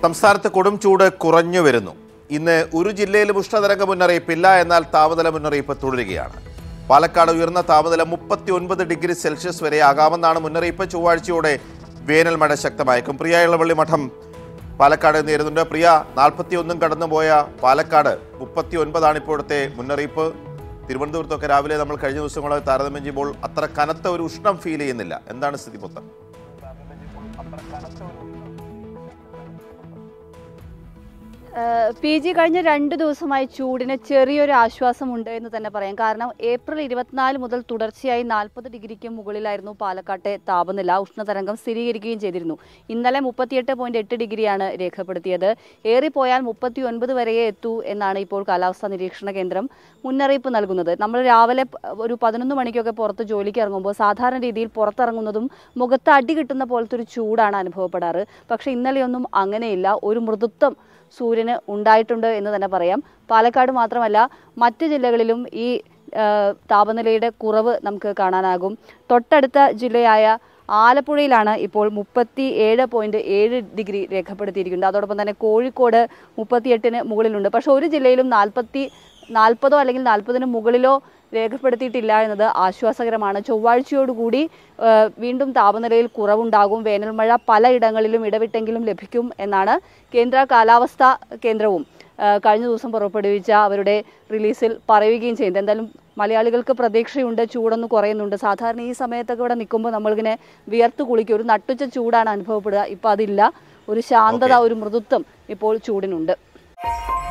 സംസ്ഥാനത്ത് കൊടും ചൂട് കുറഞ്ഞു വരുന്നു ഇന്ന് ഒരു ജില്ലയിലും ഉഷ്ണതരംഗ മുന്നറിയിപ്പില്ല എന്നാൽ താപനില മുന്നറിയിപ്പ് തുടരുകയാണ് പാലക്കാട് ഉയർന്ന താപനില മുപ്പത്തി ഒൻപത് ഡിഗ്രി സെൽഷ്യസ് വരെ ആകാമെന്നാണ് മുന്നറിയിപ്പ് ചൊവ്വാഴ്ചയോടെ വേനൽ മഴ ശക്തമായേക്കും പ്രിയ ഇളവള്ളി മഠം പാലക്കാട് നേരുന്നുണ്ട് പ്രിയ നാൽപ്പത്തി ഒന്നും കടന്നുപോയ പാലക്കാട് മുപ്പത്തി ഒൻപതാണ് ഇപ്പോഴത്തെ മുന്നറിയിപ്പ് തിരുവനന്തപുരത്തൊക്കെ രാവിലെ നമ്മൾ കഴിഞ്ഞ ദിവസങ്ങളെ താരതമ്യം ചെയ്യുമ്പോൾ അത്ര കനത്ത ഒരു ഉഷ്ണം ഫീൽ ചെയ്യുന്നില്ല എന്താണ് സ്ഥിതി മൊത്തം പി ജി കഴിഞ്ഞ രണ്ട് ദിവസമായി ചൂടിന് ചെറിയൊരു ആശ്വാസമുണ്ട് എന്ന് തന്നെ പറയാം കാരണം ഏപ്രിൽ ഇരുപത്തിനാല് മുതൽ തുടർച്ചയായി നാൽപ്പത് ഡിഗ്രിക്ക് മുകളിലായിരുന്നു പാലക്കാട്ടെ താപനില ഉഷ്ണതരംഗം സ്ഥിരീകരിക്കുകയും ചെയ്തിരുന്നു ഇന്നലെ മുപ്പത്തിയെട്ട് പോയിന്റ് എട്ട് ഡിഗ്രിയാണ് രേഖപ്പെടുത്തിയത് ഏറിപ്പോയാൽ മുപ്പത്തി ഒൻപത് വരെയേ എത്തൂ എന്നാണ് ഇപ്പോൾ കാലാവസ്ഥാ നിരീക്ഷണ കേന്ദ്രം മുന്നറിയിപ്പ് നൽകുന്നത് നമ്മൾ രാവിലെ പ- ഒരു പതിനൊന്ന് മണിക്കൊക്കെ പുറത്ത് ജോലിക്ക് ഇറങ്ങുമ്പോൾ സാധാരണ രീതിയിൽ പുറത്തിറങ്ങുന്നതും മുഖത്ത് അടി കിട്ടുന്ന പോലത്തെ ഒരു ചൂടാണ് അനുഭവപ്പെടാറ് പക്ഷേ ഇന്നലെയൊന്നും അങ്ങനെയില്ല ഒരു മൃദുത്വം സൂര്യന് ഉണ്ടായിട്ടുണ്ട് എന്ന് തന്നെ പറയാം പാലക്കാട് മാത്രമല്ല മറ്റ് ജില്ലകളിലും ഈ ആ, താപനിലയുടെ കുറവ് നമുക്ക് കാണാനാകും തൊട്ടടുത്ത ജില്ലയായ ആലപ്പുഴയിലാണ് ഇപ്പോൾ മുപ്പത്തി ഏഴ് പോയിന്റ് ഏഴ് ഡിഗ്രി രേഖപ്പെടുത്തിയിരിക്കുന്നത് അതോടൊപ്പം തന്നെ കോഴിക്കോട് മുപ്പത്തിയെട്ടിന് മുകളിലുണ്ട് പക്ഷെ ഒരു ജില്ലയിലും നാൽപ്പത്തി നാൽപ്പതോ അല്ലെങ്കിൽ നാൽപ്പതിന് മുകളിലോ രേഖപ്പെടുത്തിയിട്ടില്ല എന്നത് ആശ്വാസകരമാണ് ചൊവ്വാഴ്ചയോടുകൂടി ആ, വീണ്ടും താപനിലയിൽ കുറവുണ്ടാകും വേനൽമഴ പലയിടങ്ങളിലും ഇടവിട്ടെങ്കിലും ലഭിക്കും എന്നാണ് കേന്ദ്ര കാലാവസ്ഥാ കേന്ദ്രവും ആ, കഴിഞ്ഞ ദിവസം പുറപ്പെടുവിച്ച അവരുടെ റിലീസിൽ പറയുകയും ചെയ്യുന്നത് എന്തായാലും മലയാളികൾക്ക് പ്രതീക്ഷയുണ്ട് ചൂടൊന്ന് കുറയുന്നുണ്ട് സാധാരണ ഈ സമയത്തൊക്കെ ഇവിടെ നിൽക്കുമ്പോൾ നമ്മളിങ്ങനെ വിയർത്ത് കുളിക്കും ഒരു നട്ടുച്ച ചൂടാണ് അനുഭവപ്പെടുക ഇപ്പം അതില്ല ഒരു ശാന്തത ഒരു മൃദുത്വം ഇപ്പോൾ ചൂടിനുണ്ട്